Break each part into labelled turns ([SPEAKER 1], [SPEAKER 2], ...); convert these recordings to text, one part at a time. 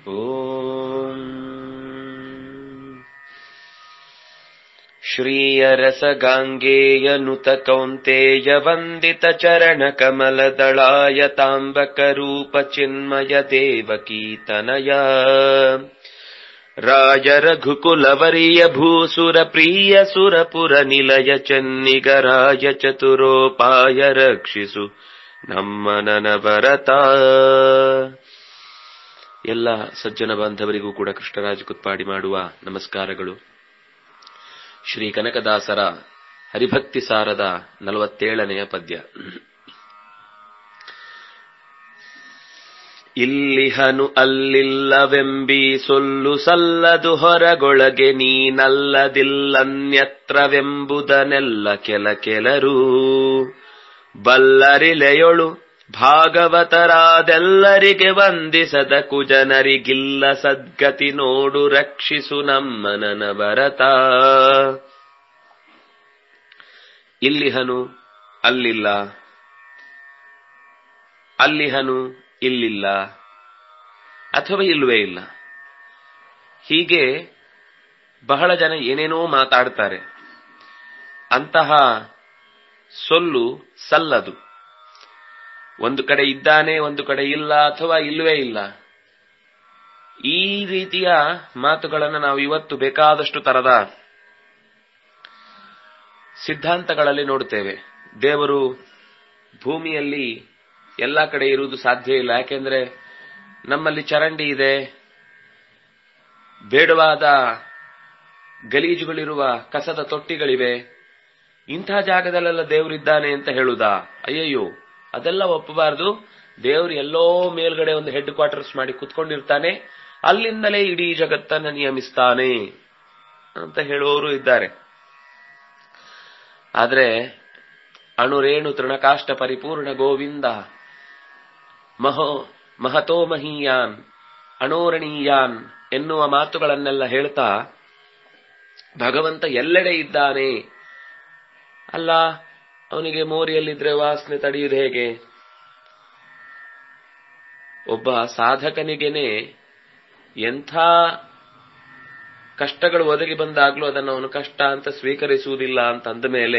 [SPEAKER 1] ॐ श्रीयरसगाङ्गेयनुत कौन्तेय वन्दित चरणकमलदळाय ताम्बकरूपचिन्मय देवकीतनय राज रघुकुलवर्य भूसुरप्रिय सुरपुरनिलय चन्निगराय ಚತುರೋಪಾಯ ರಕ್ಷಿಸು ನಮ್ಮ ನನವರತ ಎಲ್ಲ ಸಜ್ಜನ ಬಾಂಧವರಿಗೂ ಕೂಡ ಕೃಷ್ಣರಾಜ ಕುತ್ಪಾಡಿ ಮಾಡುವ ನಮಸ್ಕಾರಗಳು ಶ್ರೀ ಕನಕದಾಸರ ಹರಿಭಕ್ತಿ ಸಾರದ ನಲವತ್ತೇಳನೆಯ ಪದ್ಯ ಇಲ್ಲಿಹನು ಅಲ್ಲಿಲ್ಲವೆಂಬಿ ಸೊಲ್ಲು ಸಲ್ಲದು ಹೊರಗೊಳಗೆ ನೀನಲ್ಲದಿಲ್ಲನ್ಯತ್ರವೆಂಬುದನೆಲ್ಲ ಕೆಲ ಕೆಲರು ಬಲ್ಲರಿಲೆಯೊಳು ಭಾಗವತರಾದೆಲ್ಲರಿಗೆ ವಂದಿಸದ ಕುಜನರಿಗಿಲ್ಲ ಸದ್ಗತಿ ನೋಡು ರಕ್ಷಿಸು ನಮ್ಮನನ ಭರತ ಇಲ್ಲಿಹನು ಅಲ್ಲಿಲ್ಲ ಅಲ್ಲಿಹನು ಇಲ್ಲಿಲ್ಲ ಅಥವಾ ಇಲ್ಲವೇ ಇಲ್ಲ ಹೀಗೆ ಬಹಳ ಜನ ಏನೇನೋ ಮಾತಾಡ್ತಾರೆ ಅಂತಹ ಸೊಲ್ಲು ಸಲ್ಲದು ಒಂದು ಕಡೆ ಇದ್ದಾನೆ ಒಂದು ಕಡೆ ಇಲ್ಲ ಅಥವಾ ಇಲ್ಲವೇ ಇಲ್ಲ ಈ ರೀತಿಯ ಮಾತುಗಳನ್ನು ನಾವು ಇವತ್ತು ಬೇಕಾದಷ್ಟು ತರದ ಸಿದ್ಧಾಂತಗಳಲ್ಲಿ ನೋಡುತ್ತೇವೆ ದೇವರು ಭೂಮಿಯಲ್ಲಿ ಎಲ್ಲ ಕಡೆ ಇರುವುದು ಸಾಧ್ಯ ಇಲ್ಲ ಯಾಕೆಂದ್ರೆ ನಮ್ಮಲ್ಲಿ ಚರಂಡಿ ಇದೆ ಬೇಡವಾದ ಗಲೀಜುಗಳಿರುವ ಕಸದ ತೊಟ್ಟಿಗಳಿವೆ ಇಂಥ ಜಾಗದಲ್ಲೆಲ್ಲ ದೇವರಿದ್ದಾನೆ ಅಂತ ಹೇಳುದಾ ಅಯ್ಯಯ್ಯೋ ಅದೆಲ್ಲ ಒಪ್ಪಬಾರದು ದೇವರು ಎಲ್ಲೋ ಮೇಲ್ಗಡೆ ಒಂದು ಹೆಡ್ ಕ್ವಾರ್ಟರ್ಸ್ ಮಾಡಿ ಕುತ್ಕೊಂಡಿರ್ತಾನೆ ಅಲ್ಲಿಂದಲೇ ಇಡೀ ಜಗತ್ತನ್ನ ನಿಯಮಿಸ್ತಾನೆ ಅಂತ ಹೇಳುವವರು ಇದ್ದಾರೆ ಆದ್ರೆ ಅಣುರೇಣು ತೃಣಕಾಷ್ಟ ಪರಿಪೂರ್ಣ ಗೋವಿಂದ ಮಹೋ ಮಹತೋ ಮಹೀಯಾನ್ ಅಣೋರಣೀಯಾನ್ ಎನ್ನುವ ಮಾತುಗಳನ್ನೆಲ್ಲ ಹೇಳ್ತಾ ಭಗವಂತ ಎಲ್ಲೆಡೆ ಇದ್ದಾನೆ ಅಲ್ಲ ಅವನಿಗೆ ಮೋರಿಯಲ್ಲಿದ್ರೆ ವಾಸನೆ ತಡೆಯುವುದು ಹೇಗೆ ಒಬ್ಬ ಸಾಧಕನಿಗೆನೆ ಎಂಥ ಕಷ್ಟಗಳು ಒದಗಿ ಬಂದಾಗ್ಲೂ ಅದನ್ನು ಅವನು ಕಷ್ಟ ಅಂತ ಸ್ವೀಕರಿಸುವುದಿಲ್ಲ ಅಂತ ಅಂದ ಮೇಲೆ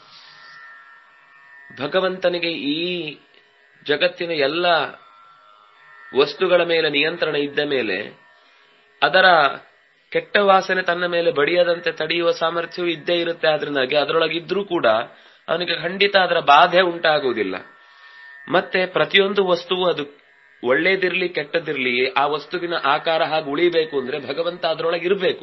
[SPEAKER 1] ಭಗವಂತನಿಗೆ ಈ ಜಗತ್ತಿನ ಎಲ್ಲ ವಸ್ತುಗಳ ಮೇಲೆ ನಿಯಂತ್ರಣ ಇದ್ದ ಮೇಲೆ ಅದರ ಕೆಟ್ಟ ವಾಸನೆ ತನ್ನ ಮೇಲೆ ಬಡಿಯದಂತೆ ತಡೆಯುವ ಸಾಮರ್ಥ್ಯವೂ ಇದ್ದೇ ಇರುತ್ತೆ ಆದ್ರಿಂದಾಗಿ ಅದರೊಳಗಿದ್ರೂ ಕೂಡ ಅವನಿಗೆ ಖಂಡಿತ ಅದರ ಬಾಧೆ ಉಂಟಾಗುವುದಿಲ್ಲ ಮತ್ತೆ ಪ್ರತಿಯೊಂದು ವಸ್ತುವು ಅದು ಒಳ್ಳೇದಿರ್ಲಿ ಕೆಟ್ಟದಿರ್ಲಿ ಆ ವಸ್ತುವಿನ ಆಕಾರ ಹಾಗೆ ಉಳಿಬೇಕು ಅಂದ್ರೆ ಭಗವಂತ ಅದರೊಳಗೆ ಇರಬೇಕು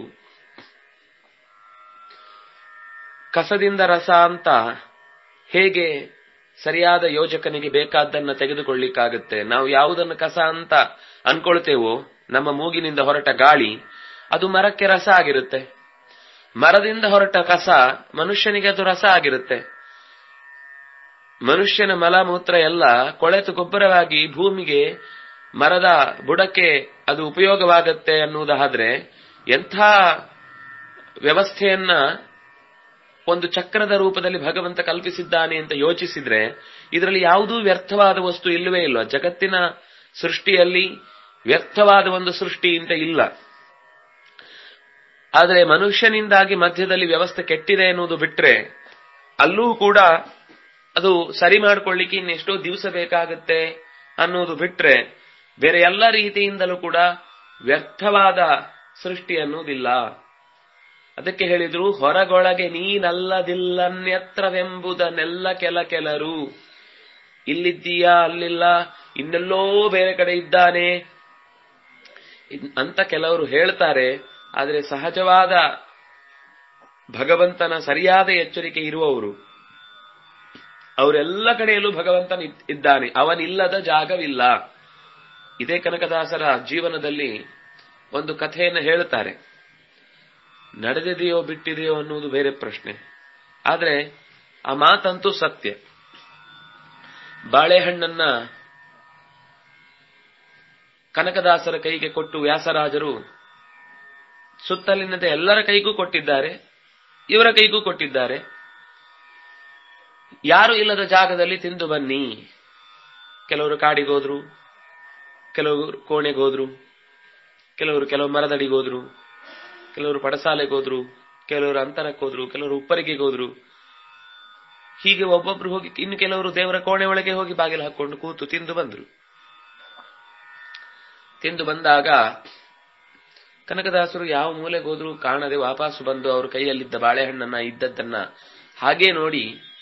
[SPEAKER 1] ಕಸದಿಂದ ರಸ ಅಂತ ಹೇಗೆ ಸರಿಯಾದ ಯೋಜಕನಿಗೆ ಬೇಕಾದ್ದನ್ನ ತೆಗೆದುಕೊಳ್ಳಿಕ್ಕಾಗುತ್ತೆ ನಾವು ಯಾವುದನ್ನು ಕಸ ಅಂತ ಅನ್ಕೊಳ್ತೇವೋ ನಮ್ಮ ಮೂಗಿನಿಂದ ಹೊರಟ ಗಾಳಿ ಅದು ಮರಕ್ಕೆ ರಸ ಆಗಿರುತ್ತೆ ಮರದಿಂದ ಹೊರಟ ಕಸ ಮನುಷ್ಯನಿಗೆ ಅದು ರಸ ಆಗಿರುತ್ತೆ ಮನುಷ್ಯನ ಮಲಮೂತ್ರ ಎಲ್ಲ ಕೊಳೆತು ಗೊಬ್ಬರವಾಗಿ ಭೂಮಿಗೆ ಮರದ ಬುಡಕ್ಕೆ ಅದು ಉಪಯೋಗವಾಗತ್ತೆ ಅನ್ನುವುದಾದ್ರೆ ಎಂಥ ವ್ಯವಸ್ಥೆಯನ್ನ ಒಂದು ಚಕ್ರದ ರೂಪದಲ್ಲಿ ಭಗವಂತ ಕಲ್ಪಿಸಿದ್ದಾನೆ ಅಂತ ಯೋಚಿಸಿದ್ರೆ ಇದರಲ್ಲಿ ಯಾವುದೂ ವ್ಯರ್ಥವಾದ ವಸ್ತು ಇಲ್ಲವೇ ಇಲ್ಲ ಜಗತ್ತಿನ ಸೃಷ್ಟಿಯಲ್ಲಿ ವ್ಯರ್ಥವಾದ ಒಂದು ಸೃಷ್ಟಿ ಅಂತ ಇಲ್ಲ ಆದರೆ ಮನುಷ್ಯನಿಂದಾಗಿ ಮಧ್ಯದಲ್ಲಿ ವ್ಯವಸ್ಥೆ ಕೆಟ್ಟಿದೆ ಎನ್ನುವುದು ಬಿಟ್ರೆ ಅಲ್ಲೂ ಕೂಡ ಅದು ಸರಿ ಮಾಡ್ಕೊಳ್ಳಿಕ್ಕೆ ಇನ್ನೆಷ್ಟೋ ದಿವಸ ಬೇಕಾಗುತ್ತೆ ಅನ್ನೋದು ಬಿಟ್ರೆ ಬೇರೆ ಎಲ್ಲ ರೀತಿಯಿಂದಲೂ ಕೂಡ ವ್ಯರ್ಥವಾದ ಸೃಷ್ಟಿ ಅನ್ನುವುದಿಲ್ಲ ಅದಕ್ಕೆ ಹೇಳಿದ್ರು ಹೊರಗೊಳಗೆ ನೀನಲ್ಲದಿಲ್ಲನ್ಯತ್ರವೆಂಬುದನ್ನೆಲ್ಲ ಕೆಲ ಕೆಲರು ಇಲ್ಲಿದ್ದೀಯಾ ಅಲ್ಲಿಲ್ಲ ಇನ್ನೆಲ್ಲೋ ಬೇರೆ ಕಡೆ ಇದ್ದಾನೆ ಅಂತ ಕೆಲವರು ಹೇಳ್ತಾರೆ ಆದರೆ ಸಹಜವಾದ ಭಗವಂತನ ಸರಿಯಾದ ಎಚ್ಚರಿಕೆ ಇರುವವರು ಅವರೆಲ್ಲ ಕಡೆಯಲ್ಲೂ ಭಗವಂತನ ಇದ್ದಾನೆ ಅವನಿಲ್ಲದ ಜಾಗವಿಲ್ಲ ಇದೇ ಕನಕದಾಸರ ಜೀವನದಲ್ಲಿ ಒಂದು ಕಥೆಯನ್ನು ಹೇಳುತ್ತಾರೆ ನಡೆದಿದೆಯೋ ಬಿಟ್ಟಿದೆಯೋ ಅನ್ನುವುದು ಬೇರೆ ಪ್ರಶ್ನೆ ಆದ್ರೆ ಆ ಮಾತಂತೂ ಸತ್ಯ ಬಾಳೆಹಣ್ಣನ್ನ ಕನಕದಾಸರ ಕೈಗೆ ಕೊಟ್ಟು ವ್ಯಾಸರಾಜರು ಸುತ್ತಲಿನದ ಎಲ್ಲರ ಕೈಗೂ ಕೊಟ್ಟಿದ್ದಾರೆ ಇವರ ಕೈಗೂ ಕೊಟ್ಟಿದ್ದಾರೆ ಯಾರು ಇಲ್ಲದ ಜಾಗದಲ್ಲಿ ತಿಂದು ಬನ್ನಿ ಕೆಲವರು ಕಾಡಿಗೋದ್ರು ಕೆಲವರು ಕೋಣೆಗೋದ್ರು ಕೆಲವರು ಕೆಲವು ಮರದಡಿಗೆ ಹೋದ್ರು ಕೆಲವರು ಪಡಸಾಲೆಗೆ ಹೋದ್ರು ಕೆಲವರು ಅಂತರಕ್ಕೆ ಹೋದ್ರು ಕೆಲವರು ಉಪ್ಪರಿಗೆಗೆ ಹೋದ್ರು ಹೀಗೆ ಒಬ್ಬೊಬ್ರು ಹೋಗಿ ಇನ್ನು ಕೆಲವರು ದೇವರ ಕೋಣೆ ಒಳಗೆ ಹೋಗಿ ಬಾಗಿಲು ಹಾಕೊಂಡು ಕೂತು ತಿಂದು ಬಂದ್ರು ತಿಂದು ಬಂದಾಗ ಕನಕದಾಸರು ಯಾವ ಮೂಲೆಗೆ ಹೋದ್ರು ಕಾಣದೆ ವಾಪಸ್ಸು ಬಂದು ಅವ್ರ ಕೈಯಲ್ಲಿದ್ದ ಬಾಳೆಹಣ್ಣನ್ನ ಇದ್ದದ್ದನ್ನ ಹಾಗೇ ನೋಡಿ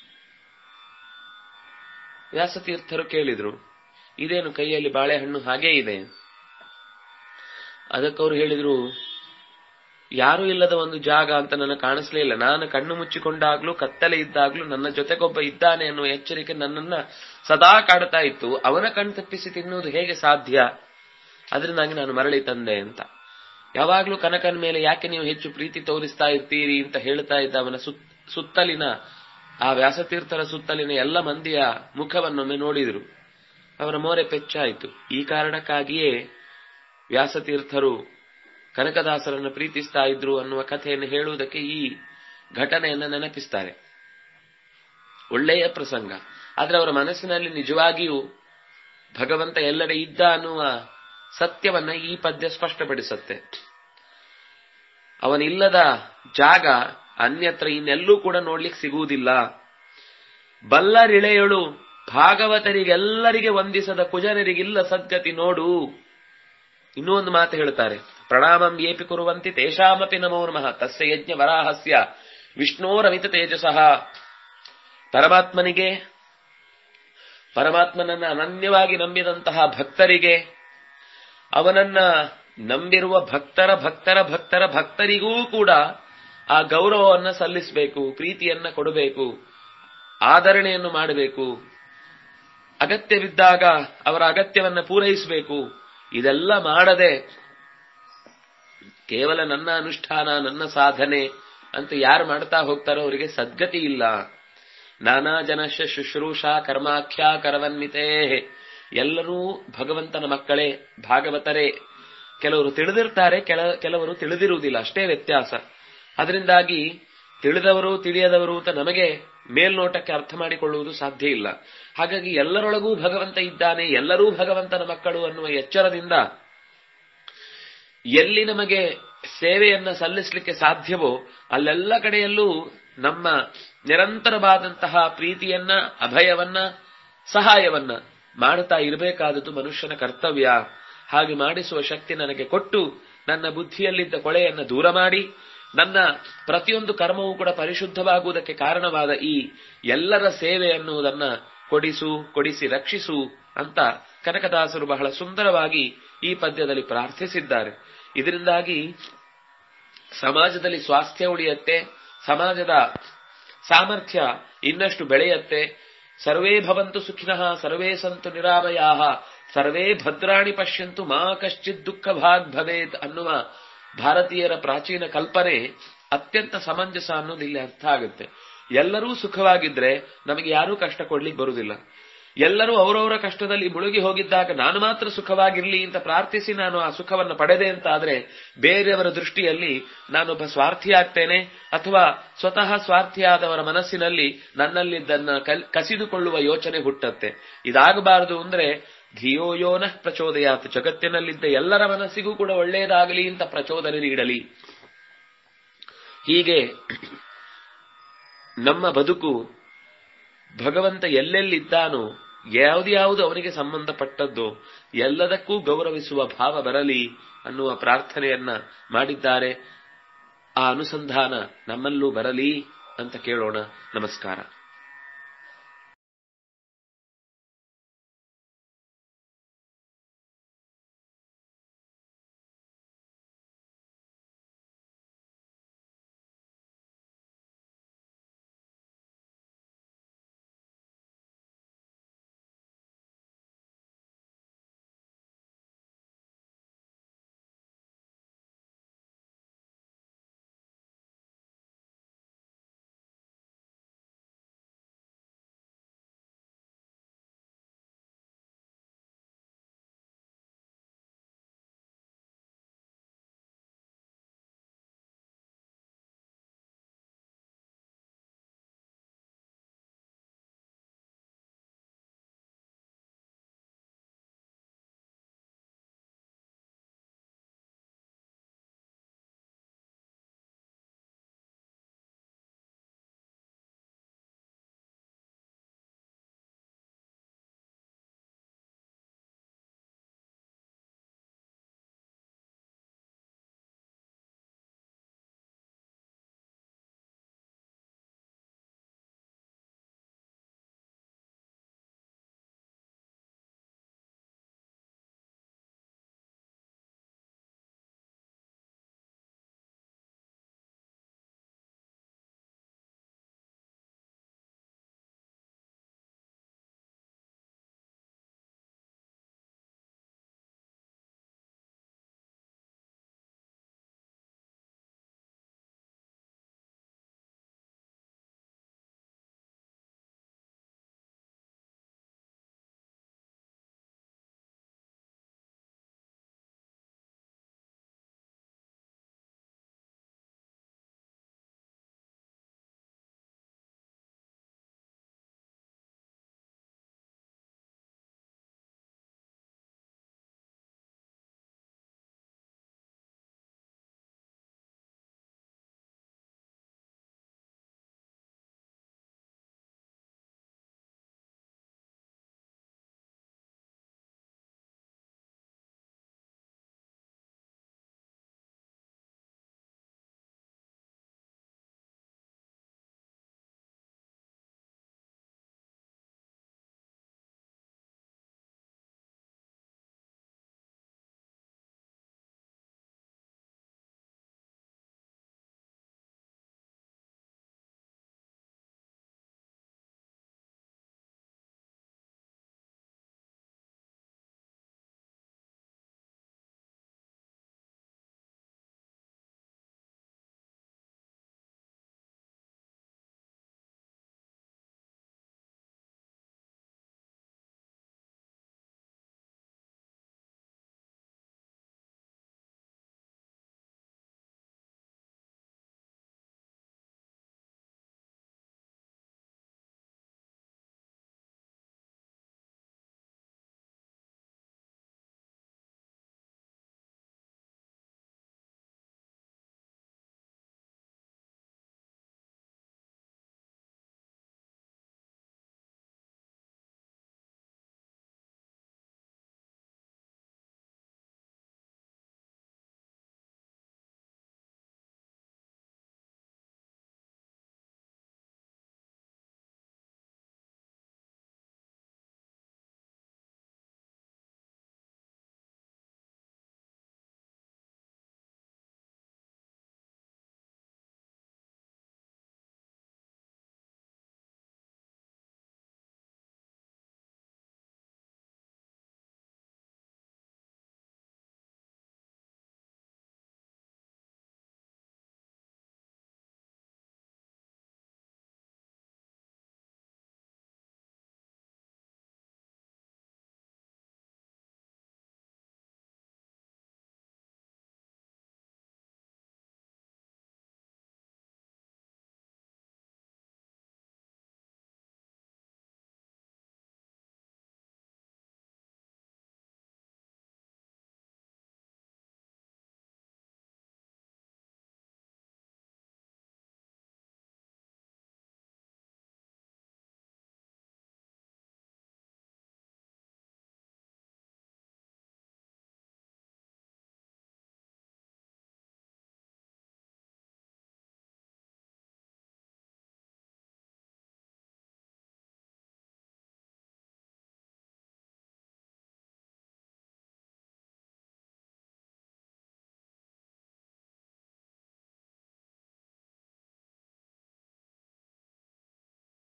[SPEAKER 1] ವ್ಯಾಸತೀರ್ಥರು ಕೇಳಿದ್ರು ಇದೇನು ಕೈಯಲ್ಲಿ ಬಾಳೆಹಣ್ಣು ಹಾಗೇ ಇದೆ ಅದಕ್ಕವರು ಹೇಳಿದ್ರು ಯಾರೂ ಇಲ್ಲದ ಒಂದು ಜಾಗ ಅಂತ ನನಗೆ ಕಾಣಿಸ್ಲೇ ಇಲ್ಲ ನಾನು ಕಣ್ಣು ಮುಚ್ಚಿಕೊಂಡಾಗ್ಲೂ ಕತ್ತಲೆ ಇದ್ದಾಗ್ಲೂ ನನ್ನ ಜೊತೆಗೊಬ್ಬ ಇದ್ದಾನೆ ಅನ್ನುವ ಎಚ್ಚರಿಕೆ ನನ್ನನ್ನ ಸದಾ ಕಾಡ್ತಾ ಇತ್ತು ಅವನ ಕಣ್ ತಪ್ಪಿಸಿ ತಿನ್ನುವುದು ಹೇಗೆ ಸಾಧ್ಯ ಅದರಿಂದಾಗಿ ನಾನು ಮರಳಿ ತಂದೆ ಅಂತ ಯಾವಾಗ್ಲೂ ಕನಕನ ಮೇಲೆ ಯಾಕೆ ನೀವು ಹೆಚ್ಚು ಪ್ರೀತಿ ತೋರಿಸ್ತಾ ಇರ್ತೀರಿ ಅಂತ ಹೇಳ್ತಾ ಇದ್ದ ಅವನ ಸುತ್ತಲಿನ ಆ ವ್ಯಾಸತೀರ್ಥರ ಸುತ್ತಲಿನ ಎಲ್ಲ ಮಂದಿಯ ಮುಖವನ್ನೊಮ್ಮೆ ನೋಡಿದ್ರು ಅವರ ಮೋರೆ ಪೆಚ್ಚಾಯಿತು ಈ ಕಾರಣಕ್ಕಾಗಿಯೇ ವ್ಯಾಸತೀರ್ಥರು ಕನಕದಾಸರನ್ನು ಪ್ರೀತಿಸ್ತಾ ಇದ್ರು ಅನ್ನುವ ಕಥೆಯನ್ನು ಹೇಳುವುದಕ್ಕೆ ಈ ಘಟನೆಯನ್ನು ನೆನಪಿಸ್ತಾರೆ ಒಳ್ಳೆಯ ಪ್ರಸಂಗ ಆದ್ರೆ ಅವರ ಮನಸ್ಸಿನಲ್ಲಿ ನಿಜವಾಗಿಯೂ ಭಗವಂತ ಎಲ್ಲೆಡೆ ಇದ್ದ ಅನ್ನುವ ಸತ್ಯವನ್ನ ಈ ಪದ್ಯ ಸ್ಪಷ್ಟಪಡಿಸುತ್ತೆ ಅವನಿಲ್ಲದ ಜಾಗ ಅನ್ಯತ್ರ ಇನ್ನೆಲ್ಲೂ ಕೂಡ ನೋಡ್ಲಿಕ್ಕೆ ಸಿಗುವುದಿಲ್ಲ ಬಲ್ಲರಿಳೆಯಳು ಭಾಗವತರಿಗೆಲ್ಲರಿಗೆ ವಂದಿಸದ ಕುಜನರಿಗಿಲ್ಲ ಸದ್ಗತಿ ನೋಡು ಇನ್ನೂ ಒಂದು ಮಾತು ಹೇಳ್ತಾರೆ ಪ್ರಣಾಮಂ ಏಪಿ ಕುರುವಂತಿ ತೇಷಾಮಪಿ ನಮೋ ನಮಃ ತಸ್ಯ ಯಜ್ಞ ವರಾಹಸ್ಯ ವಿಷ್ಣೋರಮಿತ ತೇಜಸಃ ಪರಮಾತ್ಮನಿಗೆ ಪರಮಾತ್ಮನನ್ನ ಅನನ್ಯವಾಗಿ ನಂಬಿದಂತಹ ಭಕ್ತರಿಗೆ ಅವನನ್ನ ನಂಬಿರುವ ಭಕ್ತರ ಭಕ್ತರ ಭಕ್ತರ ಭಕ್ತರಿಗೂ ಕೂಡ ಆ ಗೌರವವನ್ನ ಸಲ್ಲಿಸಬೇಕು ಪ್ರೀತಿಯನ್ನ ಕೊಡಬೇಕು ಆದರಣೆಯನ್ನು ಮಾಡಬೇಕು ಅಗತ್ಯವಿದ್ದಾಗ ಅವರ ಅಗತ್ಯವನ್ನ ಪೂರೈಸಬೇಕು ಇದೆಲ್ಲ ಮಾಡದೆ ಕೇವಲ ನನ್ನ ಅನುಷ್ಠಾನ ನನ್ನ ಸಾಧನೆ ಅಂತ ಯಾರು ಮಾಡ್ತಾ ಹೋಗ್ತಾರೋ ಅವರಿಗೆ ಸದ್ಗತಿ ಇಲ್ಲ ನಾನಾ ಜನಶ ಶುಶ್ರೂಷಾ ಕರ್ಮಾಖ್ಯಾ ಕರವನ್ವಿತೇ ಎಲ್ಲರೂ ಭಗವಂತನ ಮಕ್ಕಳೇ ಭಾಗವತರೇ ಕೆಲವರು ತಿಳಿದಿರ್ತಾರೆ ಕೆಲ ಕೆಲವರು ತಿಳಿದಿರುವುದಿಲ್ಲ ಅಷ್ಟೇ ವ್ಯತ್ಯಾಸ ಅದರಿಂದಾಗಿ ತಿಳಿದವರು ತಿಳಿಯದವರು ಅಂತ ನಮಗೆ ಮೇಲ್ನೋಟಕ್ಕೆ ಅರ್ಥ ಮಾಡಿಕೊಳ್ಳುವುದು ಸಾಧ್ಯ ಇಲ್ಲ ಹಾಗಾಗಿ ಎಲ್ಲರೊಳಗೂ ಭಗವಂತ ಇದ್ದಾನೆ ಎಲ್ಲರೂ ಭಗವಂತನ ಮಕ್ಕಳು ಅನ್ನುವ ಎಚ್ಚರದಿಂದ ಎಲ್ಲಿ ನಮಗೆ ಸೇವೆಯನ್ನ ಸಲ್ಲಿಸಲಿಕ್ಕೆ ಸಾಧ್ಯವೋ ಅಲ್ಲೆಲ್ಲ ಕಡೆಯಲ್ಲೂ ನಮ್ಮ ನಿರಂತರವಾದಂತಹ ಪ್ರೀತಿಯನ್ನ ಅಭಯವನ್ನ ಸಹಾಯವನ್ನ ಮಾಡುತ್ತಾ ಇರಬೇಕಾದದ್ದು ಮನುಷ್ಯನ ಕರ್ತವ್ಯ ಹಾಗೆ ಮಾಡಿಸುವ ಶಕ್ತಿ ನನಗೆ ಕೊಟ್ಟು ನನ್ನ ಬುದ್ಧಿಯಲ್ಲಿದ್ದ ಕೊಳೆಯನ್ನ ದೂರ ಮಾಡಿ ನನ್ನ ಪ್ರತಿಯೊಂದು ಕರ್ಮವೂ ಕೂಡ ಪರಿಶುದ್ಧವಾಗುವುದಕ್ಕೆ ಕಾರಣವಾದ ಈ ಎಲ್ಲರ ಸೇವೆ ಅನ್ನುವುದನ್ನ ಕೊಡಿಸು ಕೊಡಿಸಿ ರಕ್ಷಿಸು ಅಂತ ಕನಕದಾಸರು ಬಹಳ ಸುಂದರವಾಗಿ ಈ ಪದ್ಯದಲ್ಲಿ ಪ್ರಾರ್ಥಿಸಿದ್ದಾರೆ ಇದರಿಂದಾಗಿ ಸಮಾಜದಲ್ಲಿ ಸ್ವಾಸ್ಥ್ಯ ಉಳಿಯತ್ತೆ ಸಮಾಜದ ಸಾಮರ್ಥ್ಯ ಇನ್ನಷ್ಟು ಬೆಳೆಯತ್ತೆ ಸರ್ವೇ ಭವಂತು ಸುಖಿನಃ ಸರ್ವೇ ಸಂತು ನಿರಾಮಯಾಹ ಸರ್ವೇ ಭದ್ರಾಣಿ ಪಶ್ಯಂತು ಮಾ ಕಶ್ಚಿತ್ ದುಃಖ ಭಾಗ್ ಭವೇತ್ ಅನ್ನುವ ಭಾರತೀಯರ ಪ್ರಾಚೀನ ಕಲ್ಪನೆ ಅತ್ಯಂತ ಸಮಂಜಸ ಅನ್ನೋದು ಇಲ್ಲಿ ಅರ್ಥ ಆಗುತ್ತೆ ಎಲ್ಲರೂ ಸುಖವಾಗಿದ್ರೆ ನಮಗೆ ಯಾರೂ ಕಷ್ಟ ಕೊಡ್ಲಿಕ್ಕೆ ಬರುವುದಿಲ್ಲ ಎಲ್ಲರೂ ಅವರವರ ಕಷ್ಟದಲ್ಲಿ ಮುಳುಗಿ ಹೋಗಿದ್ದಾಗ ನಾನು ಮಾತ್ರ ಸುಖವಾಗಿರ್ಲಿ ಅಂತ ಪ್ರಾರ್ಥಿಸಿ ನಾನು ಆ ಸುಖವನ್ನು ಪಡೆದೆ ಅಂತ ಆದ್ರೆ ಬೇರೆಯವರ ದೃಷ್ಟಿಯಲ್ಲಿ ನಾನೊಬ್ಬ ಸ್ವಾರ್ಥಿ ಆಗ್ತೇನೆ ಅಥವಾ ಸ್ವತಃ ಸ್ವಾರ್ಥಿಯಾದವರ ಮನಸ್ಸಿನಲ್ಲಿ ನನ್ನಲ್ಲಿದ್ದನ್ನ ಕಸಿದುಕೊಳ್ಳುವ ಯೋಚನೆ ಹುಟ್ಟತ್ತೆ ಇದಾಗಬಾರದು ಅಂದ್ರೆ ಧಿಯೋ ಯೋನ ಪ್ರಚೋದಯಾತ್ ಜಗತ್ತಿನಲ್ಲಿದ್ದ ಎಲ್ಲರ ಮನಸ್ಸಿಗೂ ಕೂಡ ಒಳ್ಳೆಯದಾಗಲಿ ಅಂತ ಪ್ರಚೋದನೆ ನೀಡಲಿ ಹೀಗೆ ನಮ್ಮ ಬದುಕು ಭಗವಂತ ಎಲ್ಲೆಲ್ಲಿದ್ದಾನೋ ಯಾವ್ದ್ಯಾವುದು ಅವನಿಗೆ ಸಂಬಂಧಪಟ್ಟದ್ದೋ ಎಲ್ಲದಕ್ಕೂ ಗೌರವಿಸುವ ಭಾವ ಬರಲಿ ಅನ್ನುವ ಪ್ರಾರ್ಥನೆಯನ್ನ ಮಾಡಿದ್ದಾರೆ ಆ ಅನುಸಂಧಾನ ನಮ್ಮಲ್ಲೂ ಬರಲಿ ಅಂತ ಕೇಳೋಣ ನಮಸ್ಕಾರ